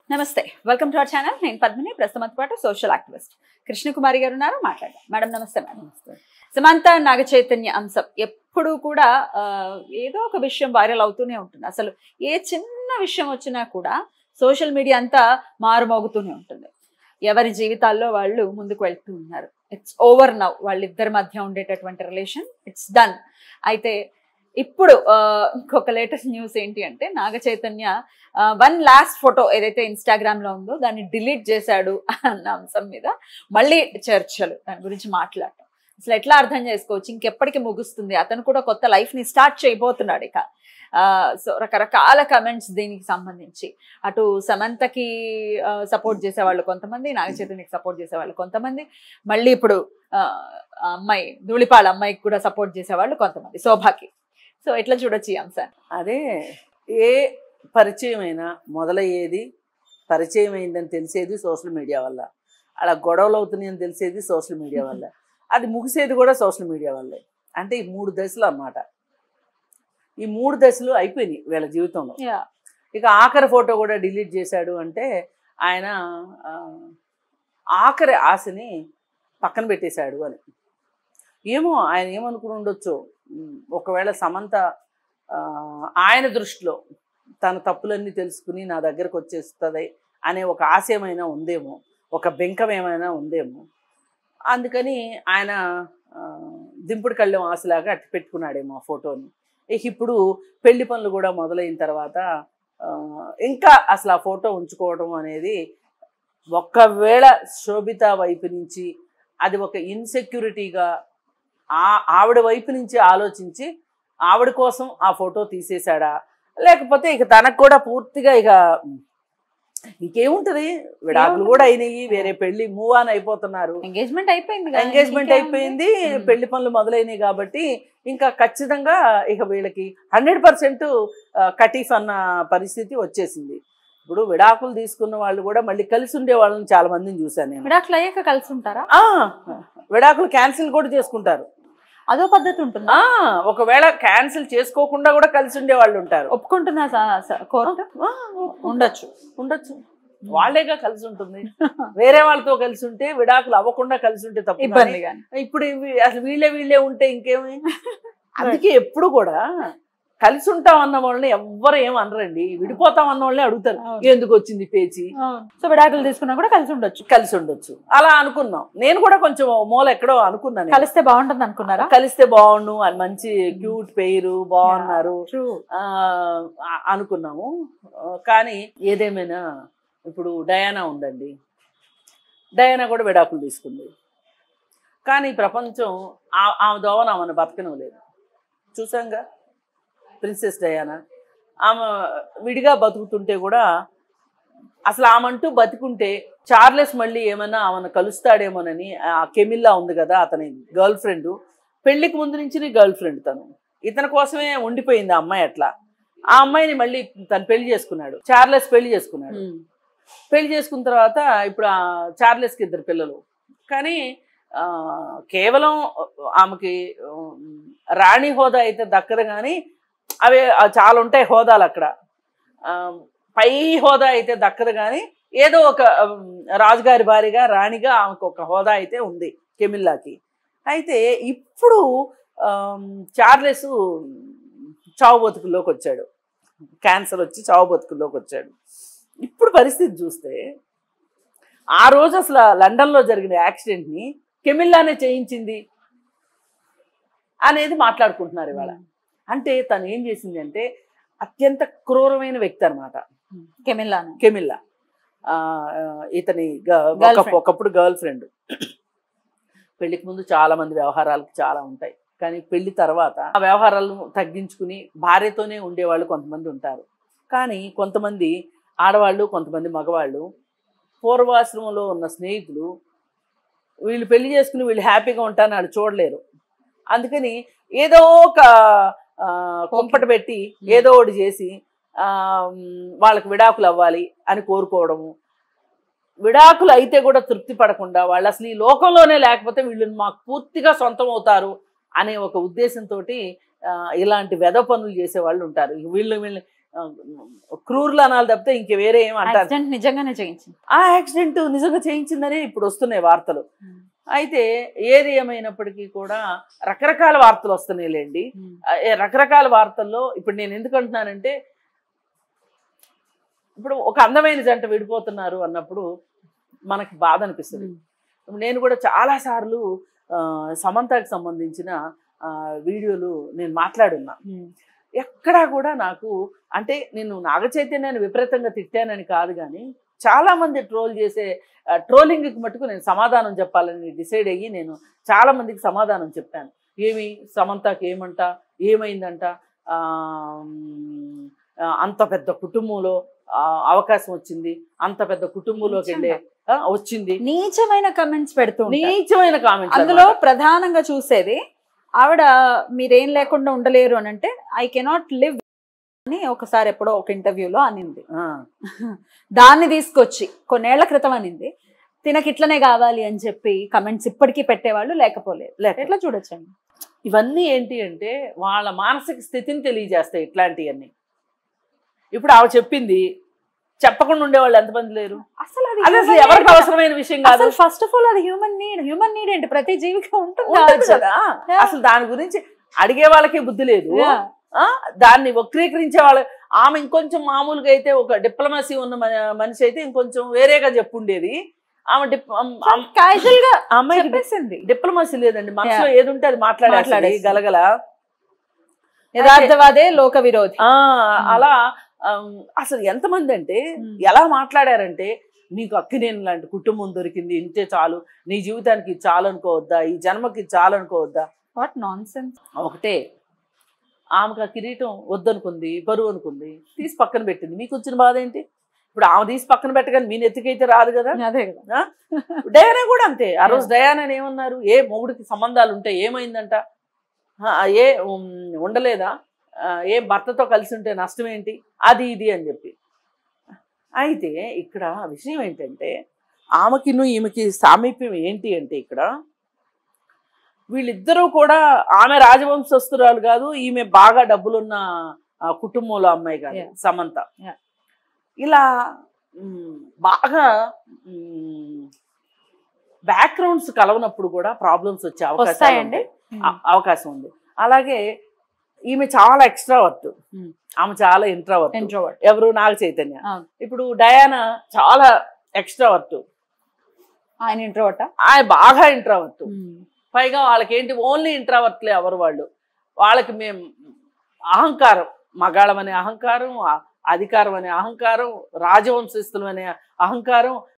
నమస్తే welcome to our channel నేను పద్మిని ప్రస్తుతం పాటు సోషల్ యాక్టివిస్ట్ కృష్ణకుమారి గారు ఉన్నారు మాట్లాడదాం మేడం నమస్తే మేడం సమంత నాగ చైతన్య అంశం ఎప్పుడు కూడా ఆ, ఏదో ఒక విషయం వైరల్ అవుతూనే ఉంటుంది అసలు ఏ చిన్న విషయం వచ్చినా కూడా సోషల్ మీడియా అంతా మారుమోగుతూనే ఉంటుంది ఎవరి జీవితాల్లో వాళ్ళు ముందుకు వెళ్తూ ఉన్నారు ఇట్స్ ఓవర్ నవ్ వాళ్ళిద్దరి మధ్య ఉండేటటువంటి రిలేషన్ ఇట్స్ డన్ అయితే ఇప్పుడు ఆ, ఇంకొక లేటెస్ట్ న్యూస్ ఏంటి అంటే Naga Chaitanya one last photo ఏదైతే ఇన్స్టాగ్రామ్ లో ఉందో దాన్ని డిలీట్ చేశాడు అన్న అంశం మీద మళ్ళీ చర్చలు దాని గురించి మాట్లాడటం అసలు ఎట్లా అర్థం చేసుకోవచ్చు ఇంకెప్పటికి ముగుస్తుంది అతను కూడా కొత్త లైఫ్ ని స్టార్ట్ చేయబోతున్నాడు ఇక సో రకరకాల కమెంట్స్ దీనికి సంబంధించి అటు సమంతకి సపోర్ట్ చేసేవాళ్ళు కొంతమంది నాగ చైతన్యకి సపోర్ట్ చేసేవాళ్ళు కొంతమంది మళ్ళీ ఇప్పుడు ఆ, ఆ అమ్మాయి ధూళిపాల అమ్మాయికి కూడా సపోర్ట్ చేసేవాళ్ళు కొంతమంది శోభాకి సో ఎట్లా చూడొచ్చు ఈ అంశాన్ని అదే ఏ పరిచయం అయినా మొదలయ్యేది పరిచయం అయిందని తెలిసేది సోషల్ మీడియా వల్ల అలా గొడవలు అవుతున్నాయని తెలిసేది సోషల్ మీడియా వల్ల అది ముగిసేది కూడా సోషల్ మీడియా వల్లే అంటే ఈ మూడు దశలు అన్నమాట ఈ మూడు దశలు అయిపోయినాయి వీళ్ళ జీవితంలో ఇక ఆఖరి ఫోటో కూడా డిలీట్ చేశాడు అంటే ఆయన ఆ, ఆఖరి ఆశని పక్కన పెట్టేశాడు అని ఏమో ఆయన ఏమనుకుని ఉండొచ్చో ఉమ్, ఒకవేళ సమంత ఆ, ఆయన దృష్టిలో తన తప్పులన్నీ తెలుసుకుని నా దగ్గరకు వచ్చేస్తుంది అనే ఒక ఆశయమైనా ఉందేమో ఒక బెంకం ఏమైనా ఉందేమో అందుకని ఆయన ఆ, దింపుడు కళ్ళెం ఆశలాగా అట్టు పెట్టుకున్నాడేమో ఆ ఫోటోని ఇక ఇప్పుడు పెళ్లి పనులు కూడా మొదలైన తర్వాత ఆ, ఇంకా అసలు ఆ ఫోటో ఉంచుకోవడం అనేది ఒక్కవేళ శోభిత వైపు నుంచి అది ఒక ఇన్సెక్యూరిటీగా ఆ ఆవిడ వైపు నుంచి ఆలోచించి ఆవిడ కోసం ఆ ఫోటో తీసేశాడా లేకపోతే ఇక తనకు కూడా పూర్తిగా ఇక ఇంకేముంటది విడాకులు కూడా అయినాయి వేరే పెళ్లి మూవ్ ఆన్ అయిపోతున్నారు ఎంగేజ్మెంట్ అయిపోయింది కదా, ఎంగేజ్మెంట్ ఇంకేముంది? అయిపోయింది మ్మ్. పెళ్లి పనులు మొదలైనవి కాబట్టి ఇంకా ఖచ్చితంగా ఇక వీళ్ళకి హండ్రెడ్ పర్సెంట్ కటీఫ్ అన్న పరిస్థితి వచ్చేసింది ఇప్పుడు విడాకులు తీసుకున్న వాళ్ళు కూడా మళ్ళీ కలిసి ఉండే వాళ్ళని చాలా మందిని చూశాను నేను విడాకులు అయ్యాక కలిసి ఉంటారా ఆ, విడాకులు క్యాన్సిల్ కూడా చేసుకుంటారు అదో పద్ధతి ఉంటుందా ఆ ఒకవేళ క్యాన్సిల్ చేసుకోకుండా కూడా కలిసి ఉండే వాళ్ళు ఉంటారు ఒప్పుకుంటుందా కోర్టు ఆ, ఉండొచ్చు ఉండొచ్చు వాళ్ళేగా కలిసి ఉంటుంది వేరే వాళ్ళతో కలిసి ఉంటే విడాకులు అవ్వకుండా కలిసి ఉంటే తప్పు ఇబ్బంది కానీ కానీ ఇప్పుడు ఇవి అసలు వీళ్ళే వీళ్ళే ఉంటే ఇంకేమి అందుకే ఎప్పుడు కూడా కలిసి ఉంటాం అన్న వాళ్ళని ఎవ్వరు ఏం అనరండి విడిపోతాం అన్న వాళ్ళని అడుగుతారు అవును. ఎందుకు వచ్చింది పేచి సో విడాకులు తీసుకున్నా కూడా కలిసి ఉండొచ్చు కలిసి ఉండొచ్చు అలా అనుకున్నాం నేను కూడా కొంచెం మూల ఎక్కడో అనుకున్నాను కలిస్తే బాగుంటుంది అనుకున్నారా కలిస్తే బాగుండు అని మంచి క్యూట్ పేరు బాగున్నారు ట్రూ ఆ, ఆ- అనుకున్నాము ఆ, కానీ ఏదేమైనా ఇప్పుడు డయానా ఉందండి డయానా కూడా విడాకులు తీసుకుంది కానీ ప్రపంచం ఆ- ఆమె దోవన ఆమెను బతకడం లేదు చూసాంగా ప్రిన్సెస్ డయానా ఆమె విడిగా బతుకుతుంటే కూడా అసలు ఆమంటూ బతుకుంటే చార్లెస్ మళ్ళీ ఏమైనా ఆమెను కలుస్తాడేమోనని ఆ కెమిల్లా ఉంది కదా అతని గర్ల్ ఫ్రెండ్ పెళ్లికి ముందు నుంచి గర్ల్ ఫ్రెండ్ తను ఇతని కోసమే ఉండిపోయింది ఆ అమ్మాయి అట్లా ఆ అమ్మాయిని మళ్ళీ తను పెళ్లి చేసుకున్నాడు చార్లెస్ పెళ్లి చేసుకున్నాడు పెళ్లి చేసుకున్న తర్వాత ఇప్పుడు ఆ చార్లెస్కి ఇద్దరు పిల్లలు కానీ ఆ, కేవలం ఆమెకి ఉమ్, రాణి హోదా అయితే దక్కదు కానీ అవి ఆ చాలా ఉంటాయి హోదాలు అక్కడ ఆ, పై హోదా అయితే దక్కదు కానీ ఏదో ఒక ఉమ్, రాజుగారి భార్యగా రాణిగా ఆమెకు ఒక హోదా అయితే ఉంది కెమిల్లాకి అయితే ఇప్పుడు ఆమ్, చార్లెస్ చావు బతుకుల్లోకి వచ్చాడు క్యాన్సర్ వచ్చి చావు బతుకుల్లోకి వచ్చాడు ఇప్పుడు పరిస్థితి చూస్తే ఆ రోజు అసలు లండన్లో జరిగిన యాక్సిడెంట్ని కెమిల్లానే చేయించింది అనేది మాట్లాడుకుంటున్నారు ఇవాళ అంటే తను ఏం చేసింది అంటే అత్యంత క్రూరమైన వ్యక్తి అనమాట కెమిల్లాను కెమిల్లా ఆ, ఆ, ఇతని గ- ఒక- Girlfriend. ఒకప్పుడు గర్ల్ ఫ్రెండ్ పెళ్లికి ముందు చాలా మంది వ్యవహారాలు చాలా ఉంటాయి కానీ పెళ్లి తర్వాత ఆ వ్యవహారాలను తగ్గించుకుని భార్యతోనే ఉండేవాళ్ళు కొంతమంది ఉంటారు కానీ కొంతమంది ఆడవాళ్ళు కొంతమంది మగవాళ్ళు పూర్వాశ్రమంలో ఉన్న స్నేహితులు వీళ్ళు పెళ్లి చేసుకుని వీళ్ళు హ్యాపీగా ఉంటారని వాళ్ళు చూడలేరు అందుకని ఏదో ఒక ఆ, కుంపట పెట్టి ఏదో ఒకటి చేసి ఆ, మ్, వాళ్ళకి విడాకులు అవ్వాలి అని కోరుకోవడము విడాకులు అయితే కూడా తృప్తి పడకుండా వాళ్ళు అసలు ఈ లోకంలోనే లేకపోతే వీళ్ళు మాకు పూర్తిగా సొంతం అవుతారు అనే ఒక ఉద్దేశంతో ఇలాంటి వెద పనులు చేసే వాళ్ళు ఉంటారు వీళ్ళు వీళ్ళు క్రూర్లు అనాలి తప్పితే ఇంక వేరే ఏం అంటారు యాక్సిడెంట్ నిజంగానే చేయించింది ఆ యాక్సిడెంట్ నిజంగా చేయించిందని ఇప్పుడు వస్తున్నాయి వార్తలు అయితే ఏది ఏమైనప్పటికీ కూడా రకరకాల వార్తలు వస్తున్నాయిలేండి ఆ, ఏ రకరకాల వార్తల్లో ఇప్పుడు నేను ఎందుకు అంటున్నానంటే ఇప్పుడు ఒక అందమైన జంట విడిపోతున్నారు అన్నప్పుడు మనకి బాధ అనిపిస్తుంది నేను కూడా చాలా సార్లు ఆ, సమంతకి సంబంధించిన ఆ, వీడియోలు నేను మాట్లాడున్నా ఎక్కడా కూడా నాకు అంటే నేను నాగ చైతన్యాన్ని విపరీతంగా తిట్టానని కాదు కానీ చాలా మంది ట్రోల్ చేసే ట్రోలింగ్కి మటుకు నేను సమాధానం చెప్పాలని డిసైడ్ అయ్యి నేను చాలా మందికి సమాధానం చెప్పాను ఏమి సమంతకి ఏమంట ఏమైందంట ఆ, మ్, ఆ, అంత పెద్ద కుటుంబంలో ఆ, అవకాశం వచ్చింది అంత పెద్ద కుటుంబంలోకి వెళ్ళే ఆ, వచ్చింది నీచమైన కమెంట్స్ పెడుతూ ఉంటారు. నీచమైన కామెంట్ అందులో ప్రధానంగా చూసేది ఆవిడ మీరేం లేకుండా ఉండలేరు అని అంటే ఐ కెనాట్ లివ్ అని ఒకసారి ఎప్పుడో ఒక ఇంటర్వ్యూలో అనింది దాన్ని తీసుకొచ్చి కొన్నేళ్ల క్రితం అనింది తినకి ఇట్లనే కావాలి అని చెప్పి కమెంట్స్ ఇప్పటికీ పెట్టేవాళ్ళు లేకపోలేదు లేక ఎట్లా చూడొచ్చండి ఇవన్నీ ఏంటి అంటే వాళ్ళ మానసిక స్థితిని తెలియజేస్తాయి ఇట్లాంటివన్నీ ఇప్పుడు ఆమె చెప్పింది చెప్పకుండా ఉండేవాళ్ళు ఎంతమంది లేరు అసలు అది అది అసలు human ఎవరికి need అవసరమైన విషయం కాదు అసలు ఫస్ట్ ఆఫ్ ఆల్ అది హ్యూమన్ నీడ్ హ్యూమన్ నీడ్ ఏంటి ప్రతి జీవికి ఉంటుంది ఉంటుంది కదా అసలు దాని గురించి అడిగే వాళ్ళకే బుద్ధి లేదు Yeah. ఆ దాన్ని వక్రీకరించే వాళ్ళ ఆమె ఇంకొంచెం మామూలుగా అయితే ఒక డిప్లొమసీ ఉన్న మ- మనిషి అయితే ఇంకొంచెం వేరేగా చెప్పుండేది ఆమె డిప్ ఆమ్- ఆమ్- క్యాజువల్ గా ఆ అమ్మాయికి చెప్పేసింది డిప్లొమసీ లేదండి మనసులో ఏది ఉంటే అది మాట్లాడేది మాట్లాడేస్తుంది. గలగల యథార్థవాదే లోక విరోధి ఆ అలా ఆమ్, అసలు ఎంతమంది అంటే Hmm. ఎలా మాట్లాడారంటే నీకు అక్కినేని లాంటి కుటుంబం దొరికింది ఇంతే చాలు నీ జీవితానికి ఇది చాలు అనుకోవద్దా ఈ జన్మకి ఇది చాలు అనుకోవద్దా వాట్ నాన్ సెన్స్ ఒకటే ఆమెకు ఆ కిరీటం వద్దనుకుంది బరువు అనుకుంది తీసి పక్కన పెట్టింది మీకు వచ్చిన బాధ ఏంటి ఇప్పుడు ఆమె తీసి పక్కన పెట్టగానే మీ నెత్తికైతే రాదు కదా అదే కదా డయానా కూడా అంతే ఆ రోజు డయానా ఏమన్నారు ఏ మొగుడికి సంబంధాలు ఉంటాయి ఏమైందంట ఆ, ఏ ఉమ్, ఉండలేదా ఆ, ఏ భర్తతో కలిసి ఉంటే నష్టం ఏంటి అది ఇది అని చెప్పి అయితే ఇక్కడ విషయం ఏంటంటే ఆమెకిను ఈమెకి సామీప్యం ఏంటి అంటే ఇక్కడ వీళ్ళిద్దరూ కూడా ఆమె రాజవంశస్తురాలు కాదు ఈమె బాగా డబ్బులున్న ఆ, కుటుంబంలో అమ్మాయి కాదు Yeah. సమంత Yeah. ఇలా మ్, బాగా బ్యాక్గ్రౌండ్స్ కలవనప్పుడు కూడా ప్రాబ్లమ్స్ వచ్చే అవకాశాలు వస్తాయండి ఉంటాయి. అ- అవకాశం ఉంది అలాగే ఈమె చాలా ఎక్స్ట్రా వర్త్ Hmm. ఆమె చాలా ఇంట్రా వర్త్ ఇంట్రోవర్ట్ ఎవరు నాగ చైతన్య అవును. ఇప్పుడు డయానా చాలా ఎక్స్ట్రా వర్త్ ఆయన ఇంట్రోవర్ట్ ఆయన బాగా ఇంట్రా వర్త్ పైగా వాళ్ళకి ఏంటి ఓన్లీ ఇంట్రావర్ట్లే ఎవరు వాళ్ళు వాళ్ళకి మేము అహంకారం మగాళం అనే అహంకారం ఆ- అధికారం అనే అహంకారం రాజవంశస్థులం అనే అహంకారం